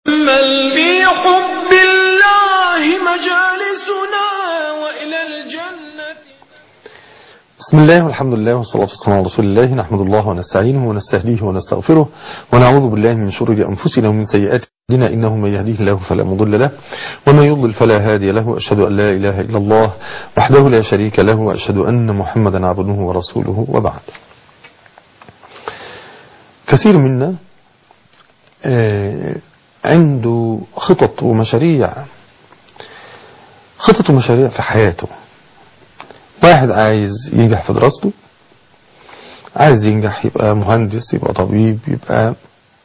تأمل في حب الله مجالسنا وإلى الجنة بسم الله والحمد لله والصلاة والسلام على رسول الله نحمد الله ونستعينه ونستهديه ونستغفره ونعوذ بالله من شرور أنفسنا ومن سيئات أعمالنا إنه من يهديه الله فلا مضل له ومن يضلل فلا هادي له وأشهد أن لا إله إلا الله وحده لا شريك له وأشهد أن محمدا عبده ورسوله وبعد كثير منا آه، عنده خطط ومشاريع خطط ومشاريع في حياته واحد عايز ينجح في دراسته عايز ينجح يبقى مهندس يبقى طبيب يبقى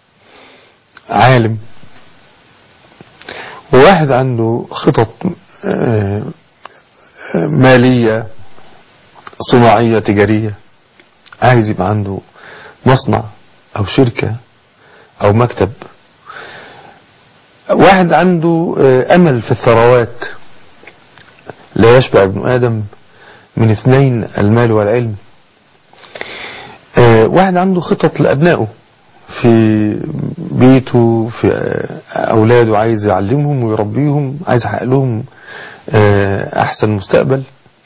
عالم وواحد عنده خطط آه، آه، مالية صناعية تجارية عايز يبقى عنده مصنع أو شركة أو مكتب واحد عنده آه، أمل في الثروات لا يشبع ابن آدم من اثنين المال والعلم آه، واحد عنده خطط لأبنائه في بيته في آه، أولاده عايز يعلمهم ويربيهم عايز يحقق لهم آه، أحسن مستقبل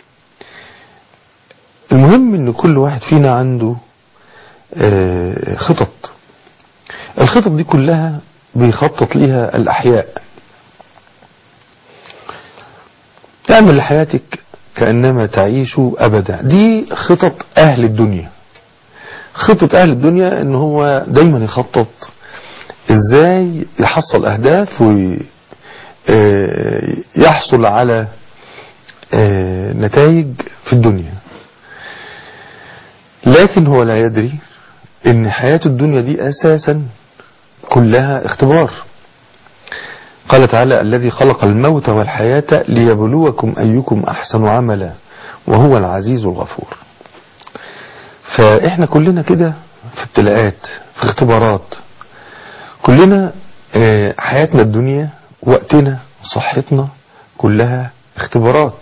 المهم ان كل واحد فينا عنده آه، خطط الخطط دي كلها بيخطط ليها الأحياء تعمل لحياتك كأنما تعيش أبدا دي خطط أهل الدنيا خطة أهل الدنيا ان هو دايما يخطط ازاي يحصل أهداف ويحصل على آه، نتائج في الدنيا لكن هو لا يدري ان حياة الدنيا دي أساسا كلها اختبار قال تعالى الذي خلق الموت والحياة ليبلوكم أيكم أحسن عملا وهو العزيز الغفور فإحنا كلنا كده في ابتلاءات في اختبارات كلنا آه، حياتنا الدنيا وقتنا صحتنا كلها اختبارات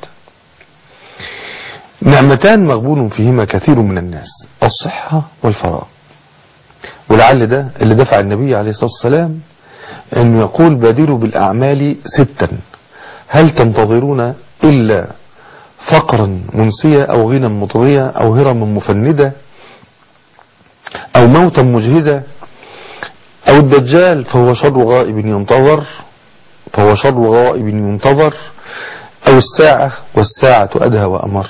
نعمتان مغبون فيهما كثير من الناس الصحة والفراغ ولعل ده اللي دفع النبي عليه الصلاة والسلام أنه يقول بادروا بالأعمال ستا هل تنتظرون إلا فقرا منسية أو غنى مطغية أو هرما مفندة أو موتا مجهزة أو الدجال فهو شر غائب ينتظر فهو شر غائب ينتظر أو الساعة والساعة أدهى وأمر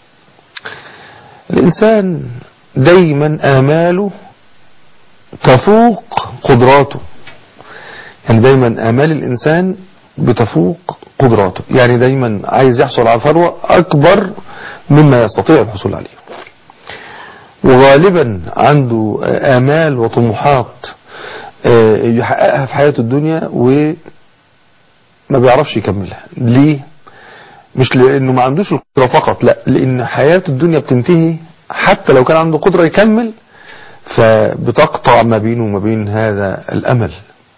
الإنسان دايما آماله تفوق قدراته يعني دايما آمال الإنسان بتفوق قدراته يعني دايما عايز يحصل على ثروة أكبر مما يستطيع الحصول عليه وغالبا عنده آمال وطموحات آه، يحققها في حياته الدنيا وما بيعرفش يكملها ليه مش لانه ما عندوش القدرة فقط لا لان حياة الدنيا بتنتهي حتى لو كان عنده قدرة يكمل فبتقطع ما بينه وما بين هذا الامل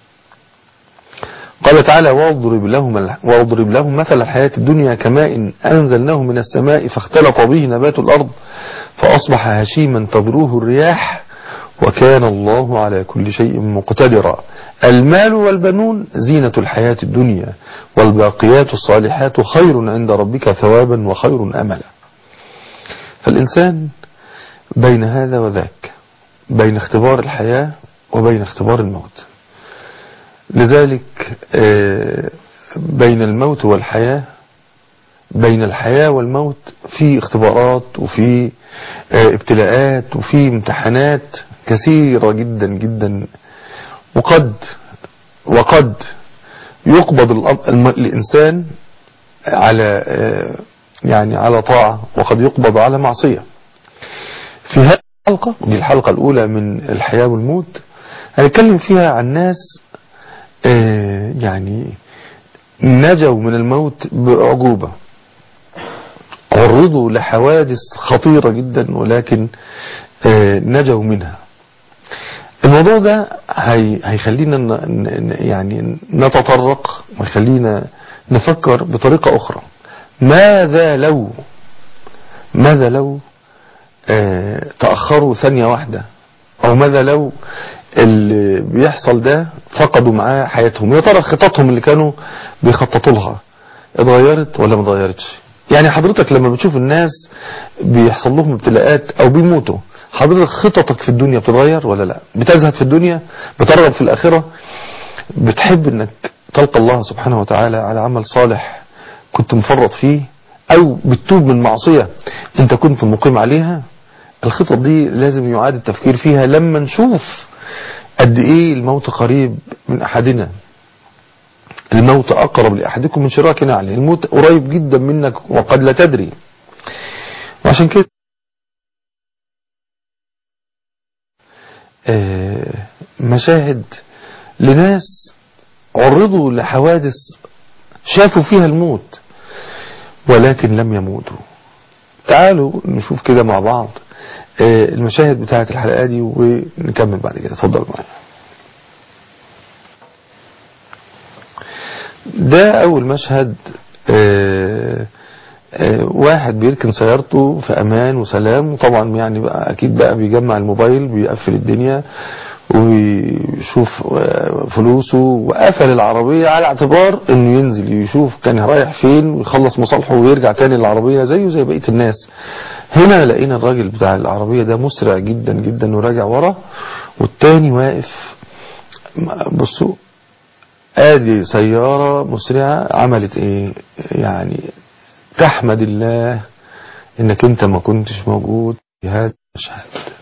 قال تعالى واضرب لهم واضرب لهم مثل الحياة الدنيا كماء أنزلناه من السماء فاختلط به نبات الأرض فأصبح هشيما تذروه الرياح وكان الله على كل شيء مقتدرا المال والبنون زينة الحياة الدنيا والباقيات الصالحات خير عند ربك ثوابا وخير أملا فالإنسان بين هذا وذاك بين اختبار الحياة وبين اختبار الموت لذلك آه، بين الموت والحياة بين الحياة والموت في اختبارات وفي آه، ابتلاءات وفي امتحانات كثيرة جدا جدا وقد وقد يقبض الأم- الم- الإنسان على آه، يعني على طاعة وقد يقبض على معصية في هذه الحلقة دي الحلقة الأولى من الحياة والموت هنتكلم فيها عن ناس آه، يعني نجوا من الموت بأعجوبة عرضوا لحوادث خطيرة جدا ولكن آه، نجوا منها الموضوع ده هي هيخلينا ن- ن- يعني نتطرق ويخلينا نفكر بطريقة أخرى ماذا لو ماذا لو آه، تأخروا ثانية واحدة او ماذا لو اللي بيحصل ده فقدوا معاه حياتهم يا ترى خططهم اللي كانوا بيخططوا لها اتغيرت ولا ما اتغيرتش يعني حضرتك لما بتشوف الناس بيحصل لهم ابتلاءات او بيموتوا حضرتك خططك في الدنيا بتتغير ولا لا بتزهد في الدنيا بترغب في الاخره بتحب انك تلقى الله سبحانه وتعالى على عمل صالح كنت مفرط فيه او بتتوب من معصية انت كنت مقيم عليها الخطط دي لازم يعاد التفكير فيها لما نشوف قد ايه الموت قريب من احدنا الموت اقرب لاحدكم من شراك نعله الموت قريب جدا منك وقد لا تدري وعشان كده آه، مشاهد لناس عرضوا لحوادث شافوا فيها الموت ولكن لم يموتوا تعالوا نشوف كده مع بعض آه، المشاهد بتاعت الحلقة دي ونكمل بعد كده اتفضل معايا ده أول مشهد آه، آه، واحد بيركن سيارته في أمان وسلام وطبعا يعني بقى أكيد بقى بيجمع الموبايل بيقفل الدنيا ويشوف آه، فلوسه وقفل العربية على اعتبار انه ينزل يشوف كان رايح فين ويخلص مصالحه ويرجع تاني للعربية زيه زي بقية الناس هنا لقينا الراجل بتاع العربية ده مسرع جدا جدا وراجع ورا والتاني واقف بصوا ادي سيارة مسرعة عملت ايه يعني تحمد الله انك انت ما كنتش موجود في هذا المشهد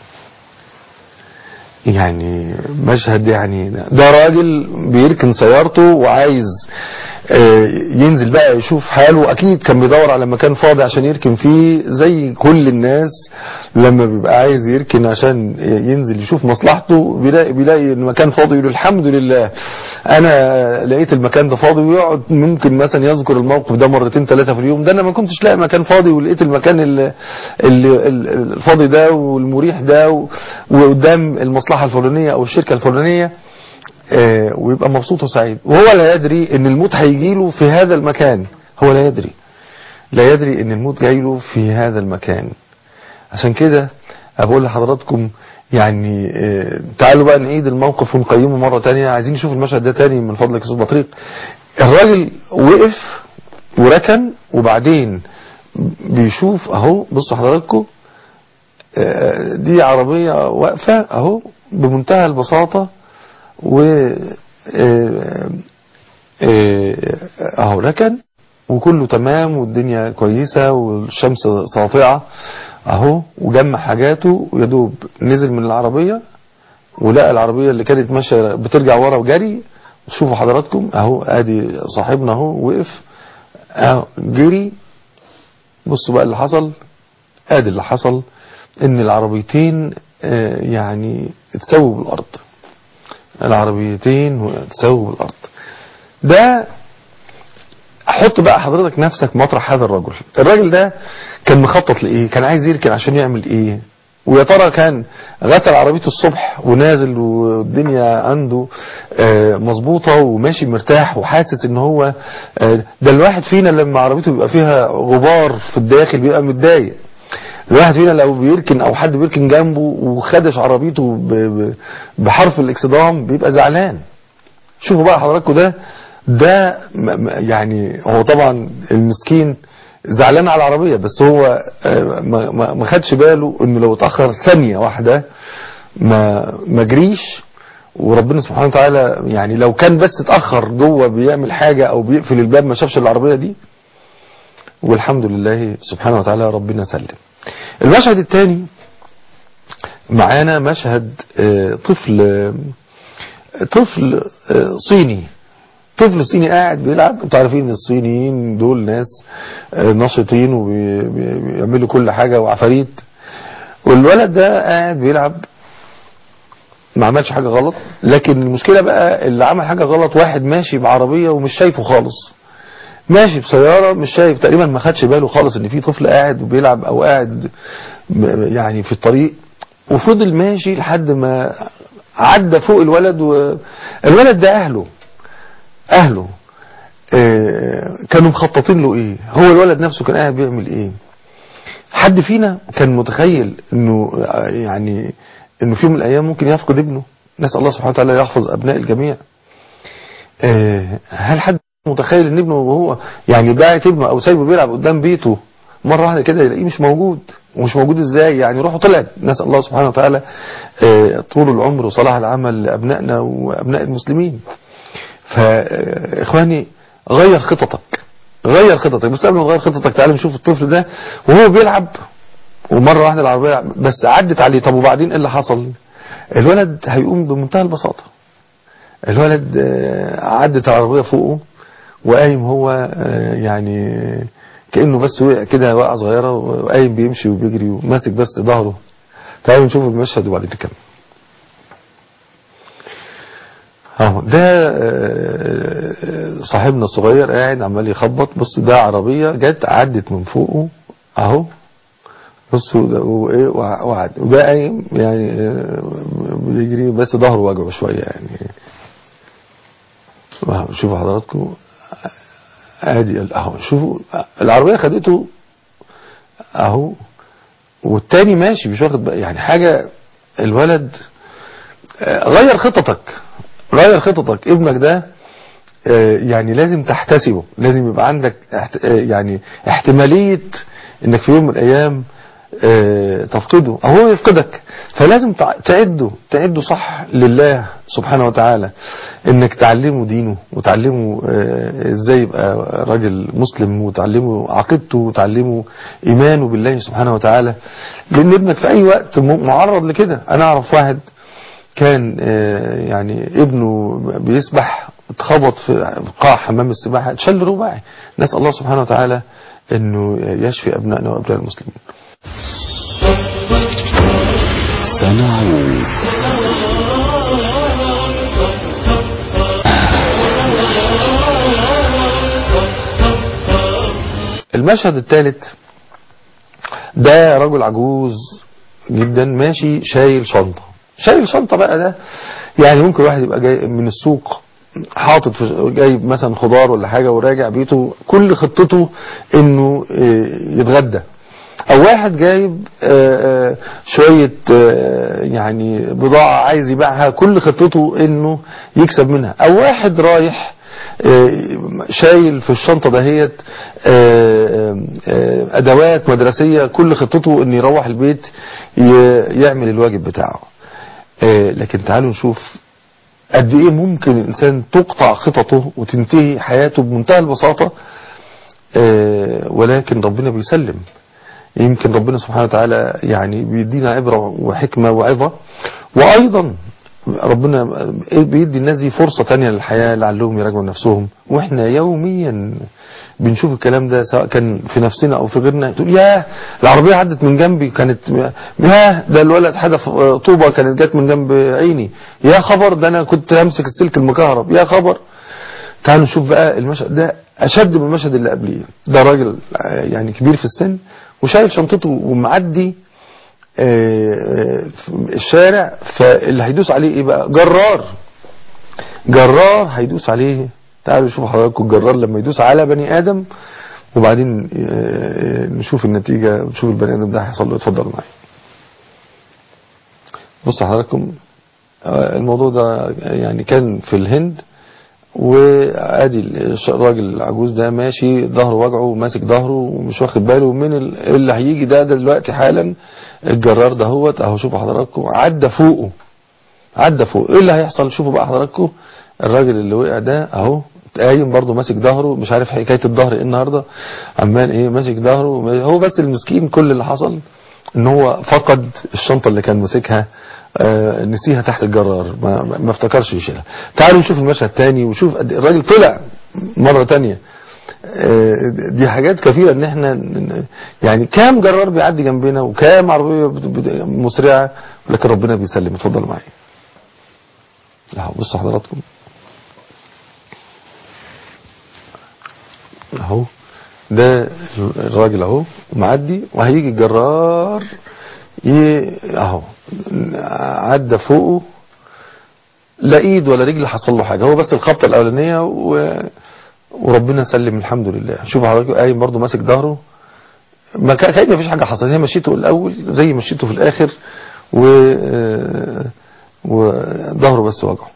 يعني مشهد يعني ده راجل بيركن سيارته وعايز آه، ينزل بقى يشوف حاله اكيد كان بيدور على مكان فاضي عشان يركن فيه زي كل الناس لما بيبقى عايز يركن عشان ينزل يشوف مصلحته بيلاقي بيلاقي المكان فاضي يقول الحمد لله انا لقيت المكان ده فاضي ويقعد ممكن مثلا يذكر الموقف ده مرتين ثلاثه في اليوم ده انا ما كنتش لاقي مكان فاضي ولقيت المكان ال- ال- ال- الفاضي ده والمريح ده و- وقدام المصلحه الفلانيه او الشركه الفلانيه آه، ويبقى مبسوط وسعيد وهو لا يدري ان الموت هيجيله في هذا المكان هو لا يدري لا يدري ان الموت جايله في هذا المكان عشان كده اقول لحضراتكم يعني آه، تعالوا بقى نعيد الموقف ونقيمه مرة تانية عايزين نشوف المشهد ده تاني من فضلك يا استاذ بطريق الراجل وقف وركن وبعدين بيشوف اهو بصوا حضراتكم آه، دي عربية واقفة اهو بمنتهى البساطة و آه، آه، اهو ركن وكله تمام والدنيا كويسة والشمس ساطعة اهو وجمع حاجاته ويا دوب نزل من العربية ولقى العربية اللي كانت ماشية بترجع ورا وجري شوفوا حضراتكم اهو ادي صاحبنا اهو وقف اهو جري بصوا بقى اللي حصل ادي اللي حصل ان العربيتين آه، يعني اتسووا بالارض العربيتين اتسووا بالارض ده حط بقى حضرتك نفسك مطرح هذا الرجل الراجل ده كان مخطط لايه كان عايز يركن عشان يعمل ايه ويا ترى كان غسل عربيته الصبح ونازل والدنيا عنده آه، مظبوطه وماشي مرتاح وحاسس ان هو آه، ده الواحد فينا لما عربيته بيبقى فيها غبار في الداخل بيبقى متضايق الواحد فينا لو بيركن او حد بيركن جنبه وخدش عربيته ب- ب- بحرف الاكسدام بيبقى زعلان شوفوا بقى حضراتكم ده ده م- م- يعني هو طبعا المسكين زعلان على العربية بس هو آه، ما ما- ما خدش باله انه لو اتأخر ثانية واحدة ما ما جريش وربنا سبحانه وتعالى يعني لو كان بس اتأخر جوه بيعمل حاجة او بيقفل الباب ما شافش العربية دي والحمد لله سبحانه وتعالى ربنا سلم المشهد الثاني معانا مشهد آه، طفل آه، طفل آه، صيني طفل صيني قاعد بيلعب انتوا عارفين ان الصينيين دول ناس آه، نشطين وبيعملوا كل حاجة وعفاريت والولد ده قاعد بيلعب ما عملش حاجة غلط لكن المشكلة بقى اللي عمل حاجة غلط واحد ماشي بعربية ومش شايفه خالص ماشي بسيارة مش شايف تقريبا ما خدش باله خالص ان في طفل قاعد وبيلعب او قاعد م- يعني في الطريق وفضل ماشي لحد ما عدى فوق الولد والولد ده اهله اهله آه، كانوا مخططين له ايه هو الولد نفسه كان قاعد بيعمل ايه حد فينا كان متخيل انه آه، يعني انه في يوم من الايام ممكن يفقد ابنه نسال الله سبحانه وتعالى يحفظ ابناء الجميع آه، هل حد متخيل ان ابنه وهو يعني باعت ابنه او سايبه بيلعب قدام بيته مره واحده كده يلاقيه مش موجود ومش موجود ازاي يعني روحه طلعت نسال الله سبحانه وتعالى آه، طول العمر وصلاح العمل لابنائنا وابناء المسلمين فاخواني غير خططك غير خططك بس قبل ما تغير خططك تعالى نشوف الطفل ده وهو بيلعب ومره واحده العربيه بس عدت عليه طب وبعدين ايه اللي حصل الولد هيقوم بمنتهى البساطه الولد آه، عدت العربيه فوقه وقايم هو آه، يعني كانه بس وقع كده وقعه صغيره وقايم بيمشي وبيجري وماسك بس ظهره تعالوا نشوف المشهد وبعدين نكمل اهو ده آه، صاحبنا الصغير قاعد عمال يخبط بص ده عربيه جت عدت من فوقه اهو بصوا ده وايه وع- وعد وده قايم يعني آه، بيجري بس ظهره وجعه شويه يعني اهو شوفوا حضراتكم ادي اهو شوفوا العربيه خدته اهو والتاني ماشي مش واخد بقى يعني حاجه الولد آه، غير خططك غير خططك ابنك ده آه، يعني لازم تحتسبه لازم يبقى عندك احت- آه، يعني احتمالية انك في يوم من الايام آه، تفقده او هو يفقدك فلازم تع- تعده تعده صح لله سبحانه وتعالى انك تعلمه دينه وتعلمه آه، ازاي يبقى راجل مسلم وتعلمه عقيدته وتعلمه ايمانه بالله سبحانه وتعالى لان ابنك في اي وقت م- معرض لكده انا اعرف واحد كان آه، يعني ابنه بيسبح اتخبط في قاع حمام السباحة اتشل رباعي نسأل الله سبحانه وتعالى انه يشفي ابنائنا وابناء المسلمين سنعود المشهد الثالث ده رجل عجوز جدا ماشي شايل شنطة شايل شنطة بقى ده يعني ممكن واحد يبقى جاي من السوق حاطط في جايب مثلا خضار ولا حاجة وراجع بيته كل خطته انه آه، يتغدى او واحد جايب آه، آه، شوية آه، يعني بضاعة عايز يبيعها كل خطته انه يكسب منها او واحد رايح آه، شايل في الشنطة دهيت آه، آه، ادوات مدرسية كل خطته انه يروح البيت ي- يعمل الواجب بتاعه آه، لكن تعالوا نشوف قد ايه ممكن الانسان تقطع خططه وتنتهي حياته بمنتهى البساطة آه، ولكن ربنا بيسلم يمكن ربنا سبحانه وتعالى يعني بيدينا عبرة وحكمة وعظة وأيضا ربنا بيدي الناس دي فرصة تانية للحياة لعلهم يراجعوا نفسهم واحنا يوميا بنشوف الكلام ده سواء كان في نفسنا او في غيرنا تقول ياه العربية عدت من جنبي كانت ياه ده الولد حدف طوبة كانت جت من جنب عيني يا خبر ده انا كنت همسك السلك المكهرب يا خبر تعالوا نشوف بقى المشهد ده اشد من المشهد اللي قبليه ده راجل آه، يعني كبير في السن وشايل شنطته ومعدي آه، آه، في الشارع فاللي هيدوس عليه ايه بقى جرار جرار هيدوس عليه تعالوا شوفوا حضراتكم الجرار لما يدوس على بني ادم وبعدين آه، نشوف النتيجة نشوف البني ادم ده هيحصل له اتفضلوا معايا بص حضراتكم آه، الموضوع ده يعني كان في الهند وادي الش- الراجل العجوز ده ماشي ظهره وجعه وماسك ظهره ومش واخد باله من ال- اللي هيجي ده, ده دلوقتي حالا الجرار ده هوت اهو شوفوا حضراتكم عدى فوقه عدى فوق ايه اللي هيحصل شوفوا بقى حضراتكم الراجل اللي وقع ده اهو قايم برضه ماسك ظهره مش عارف حكايه الظهر ايه النهارده عمال ايه ماسك ظهره هو بس المسكين كل اللي حصل ان هو فقد الشنطه اللي كان ماسكها آه، نسيها تحت الجرار ما, ما ما افتكرش يشيلها تعالوا نشوف المشهد تاني وشوف قد إيه الراجل طلع مرة تانية آه، دي حاجات كثيرة ان احنا ن- يعني كام جرار بيعدي جنبنا وكام عربية بت- بت- مسرعة لكن ربنا بيسلم اتفضلوا معايا اهو بصوا حضراتكم اهو ده الراجل اهو معدي وهيجي الجرار ي- اهو عدى فوقه لا ايد ولا رجل حصل له حاجه هو بس الخبطه الاولانيه و... وربنا سلم الحمد لله شوف حضرتك قايم برضه ماسك ظهره ما كان كأن مفيش حاجه حصلت هي مشيته الاول زي مشيته في الاخر و آه، وظهره بس وجعه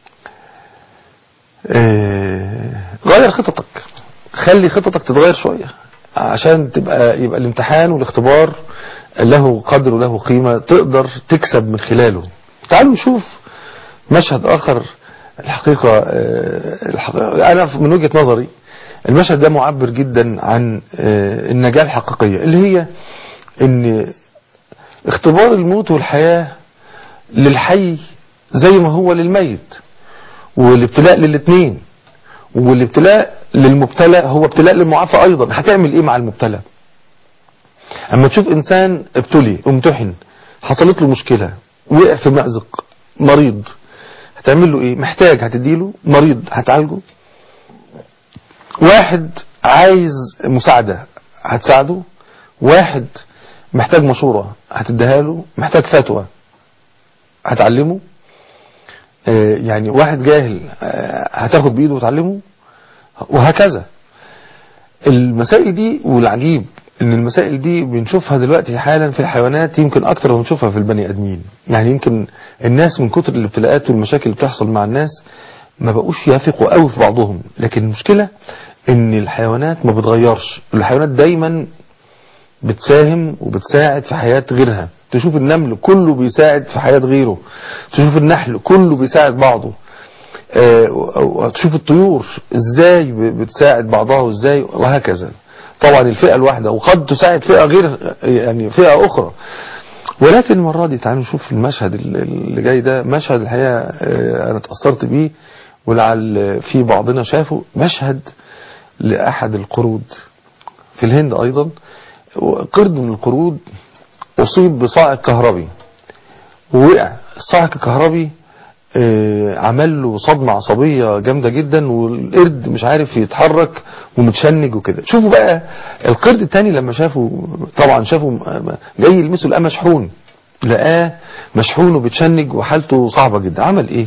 آه، غير خططك خلي خططك تتغير شوية عشان تبقى يبقى الامتحان والاختبار له قدر وله قيمة تقدر تكسب من خلاله تعالوا نشوف مشهد آخر الحقيقة آه، الحقيقة أنا من وجهة نظري المشهد ده معبر جدا عن آه، النجاة الحقيقية اللي هي ان اختبار الموت والحياة للحي زي ما هو للميت والابتلاء للاثنين والابتلاء للمبتلى هو ابتلاء للمعافى ايضا هتعمل ايه مع المبتلى اما تشوف انسان ابتلي امتحن حصلت له مشكلة وقع في مأزق مريض هتعمل له ايه محتاج هتديله مريض هتعالجه واحد عايز مساعدة هتساعده واحد محتاج مشورة هتديها له محتاج فتوى هتعلمه آه، يعني واحد جاهل آه، هتاخد بإيده وتعلمه وهكذا المسائل دي والعجيب ان المسائل دي بنشوفها دلوقتي حالا في الحيوانات يمكن اكتر ما بنشوفها في البني ادمين يعني يمكن الناس من كتر الابتلاءات والمشاكل اللي بتحصل مع الناس ما بقوش يثقوا قوي في بعضهم لكن المشكلة ان الحيوانات ما بتغيرش الحيوانات دايما بتساهم وبتساعد في حياة غيرها تشوف النمل كله بيساعد في حياة غيره تشوف النحل كله بيساعد بعضه آه، وتشوف الطيور ازاي ب- بتساعد بعضها وازاي وهكذا طبعا الفئة الواحدة وقد تساعد فئة غير يعني فئة اخرى ولكن المرة دي تعالوا نشوف المشهد ال- اللي جاي ده مشهد الحقيقة آه، انا اتأثرت بيه ولعل في بعضنا شافه مشهد لأحد القرود في الهند أيضا قرد من القرود أصيب بصاعق كهربي ووقع الصاعق الكهربي آه، عمل له صدمة عصبية جامدة جدا والقرد مش عارف يتحرك ومتشنج وكده شوفوا بقى القرد التاني لما شافه طبعا شافه جاي يلمسه لقاه مشحون لقاه مشحون وبتشنج وحالته صعبة جدا عمل ايه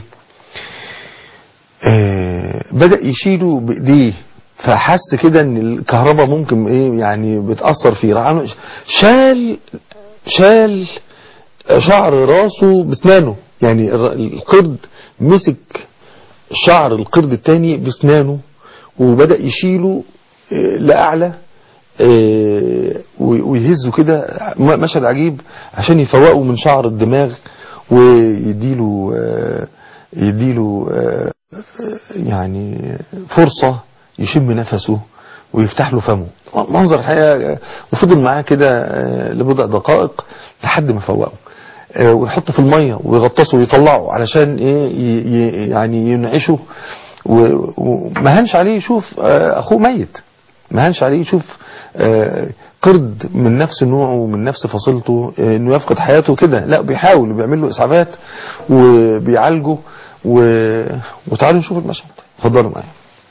آه، بدأ يشيله بإيديه فحس كده ان الكهرباء ممكن ايه يعني بتأثر فيه راح عمل- شال شال شعر راسه بسنانه يعني الر- القرد مسك شعر القرد التاني بسنانه وبدأ يشيله آه، لأعلى آه، وي- ويهزه كده م- مشهد عجيب عشان يفوقه من شعر الدماغ ويديله آه، يديله آه، يعني فرصة يشم نفسه ويفتح له فمه منظر الحقيقة وفضل معاه كده آه، لبضع دقائق لحد ما فوقه آه، ويحطه في المية ويغطسه ويطلعه علشان ايه ي- ي- يعني ينعشه و- وما هنش عليه يشوف آه، اخوه ميت ما هنش عليه يشوف آه، قرد من نفس نوعه ومن نفس فصيلته آه، انه يفقد حياته كده لا بيحاول وبيعمل له اسعافات وبيعالجه و... وتعالوا نشوف المشهد اتفضلوا معايا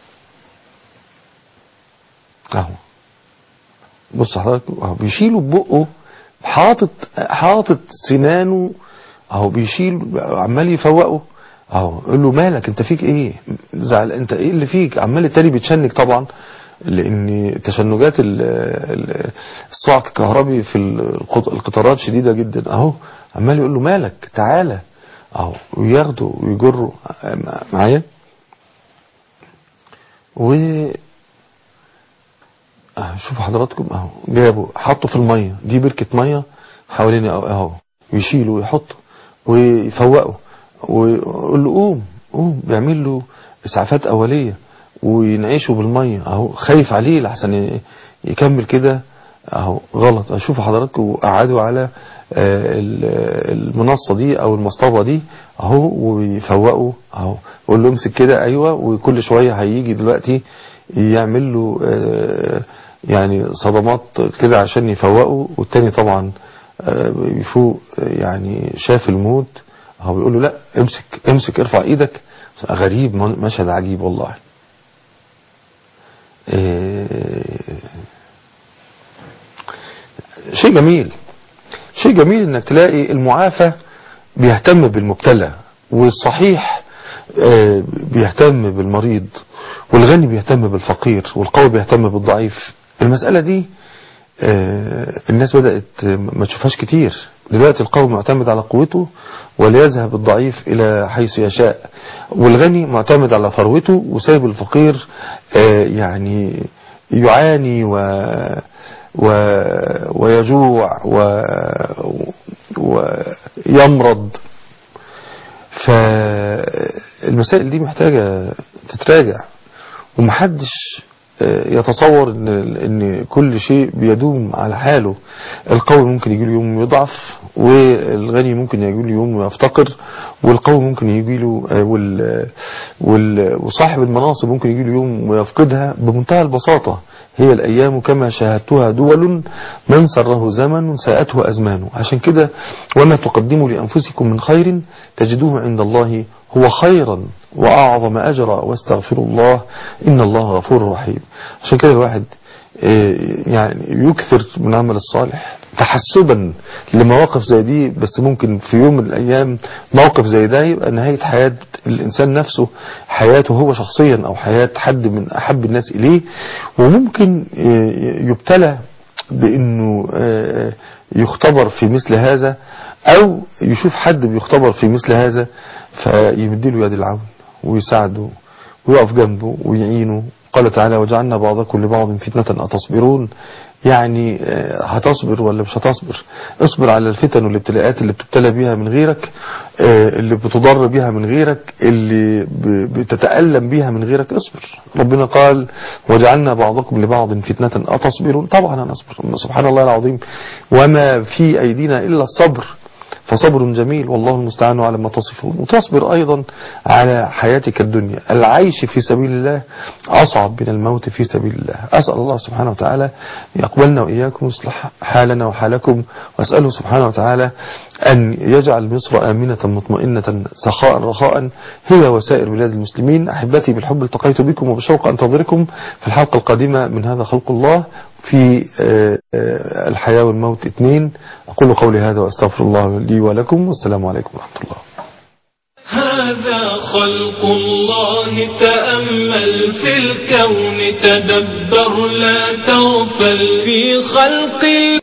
اهو بص حضرتك اهو بيشيله ببقه حاطط حاطط سنانه اهو بيشيل عمال يفوقه اهو يقول له مالك انت فيك ايه زعل انت ايه اللي فيك عمال التاني بيتشنج طبعا لان تشنجات ال- ال- الصعق الكهربي في القط- القطارات شديدة جدا اهو عمال يقول له مالك تعالى اهو وياخده ويجره مع- معايا و اهو شوفوا حضراتكم اهو جابوا حطوا في المية دي بركة مية حوالين اهو اهو ويشيله ويحطه ويفوقه ويقول له قوم قوم بيعمل له اسعافات اولية وينعشه بالمية اهو خايف عليه لحسن ي- يكمل كده اهو غلط اشوفوا حضراتكم قعدوا على آه، ال- المنصة دي او المصطبة دي اهو ويفوقوا اهو يقول له امسك كده ايوه وكل شوية هيجي دلوقتي يعمل له آه، يعني صدمات كده عشان يفوقه والتاني طبعا آه، بيفوق آه، يعني شاف الموت اهو بيقول له لا امسك امسك ارفع ايدك غريب مشهد عجيب والله آه، شيء جميل شيء جميل انك تلاقي المعافى بيهتم بالمبتلى والصحيح آه، بيهتم بالمريض والغني بيهتم بالفقير والقوي بيهتم بالضعيف المسألة دي آه، الناس بدأت ما تشوفهاش كتير دلوقتي القوي معتمد على قوته وليذهب الضعيف إلى حيث يشاء والغني معتمد على ثروته وسايب الفقير آه، يعني يعاني و و ويجوع و ويمرض فالمسائل دي محتاجة تتراجع ومحدش يتصور ان ان كل شيء بيدوم على حاله القوي ممكن يجي له يوم يضعف والغني ممكن يجي له يوم يفتقر والقوي ممكن يجي له وال وال وصاحب المناصب ممكن يجي له يوم ويفقدها بمنتهى البساطة هي الأيام كما شاهدتها دول من سره زمن ساءته أزمان عشان كده وما تقدموا لأنفسكم من خير تجدوه عند الله هو خيرا وأعظم أجرا واستغفروا الله إن الله غفور رحيم عشان كده الواحد يعني يكثر من عمل الصالح تحسبا لمواقف زي دي بس ممكن في يوم من الأيام موقف زي ده يبقى نهاية حياة الإنسان نفسه حياته هو شخصيا أو حياة حد من أحب الناس إليه وممكن يبتلى بأنه يختبر في مثل هذا أو يشوف حد بيختبر في مثل هذا فيمدله يد العون ويساعده ويقف جنبه ويعينه قال تعالى وجعلنا بعضكم لبعض فتنة أتصبرون يعني هتصبر ولا مش هتصبر اصبر على الفتن والابتلاءات اللي بتبتلى بيها من غيرك اللي بتضر بيها من غيرك اللي بتتألم بيها من غيرك اصبر ربنا قال وجعلنا بعضكم لبعض فتنة أتصبرون طبعا أنا أصبر سبحان الله العظيم وما في أيدينا إلا الصبر فصبر جميل والله المستعان على ما تصفون وتصبر أيضا على حياتك الدنيا العيش في سبيل الله أصعب من الموت في سبيل الله أسأل الله سبحانه وتعالى يقبلنا وإياكم ويصلح حالنا وحالكم وأسأله سبحانه وتعالى أن يجعل مصر آمنة مطمئنة سخاء رخاء هي وسائر بلاد المسلمين أحبتي بالحب التقيت بكم وبشوق أنتظركم في الحلقة القادمة من هذا خلق الله في الحياة والموت اثنين أقول قولي هذا وأستغفر الله لي ولكم والسلام عليكم ورحمة الله هذا خلق الله تأمل في الكون تدبر لا تغفل في خلق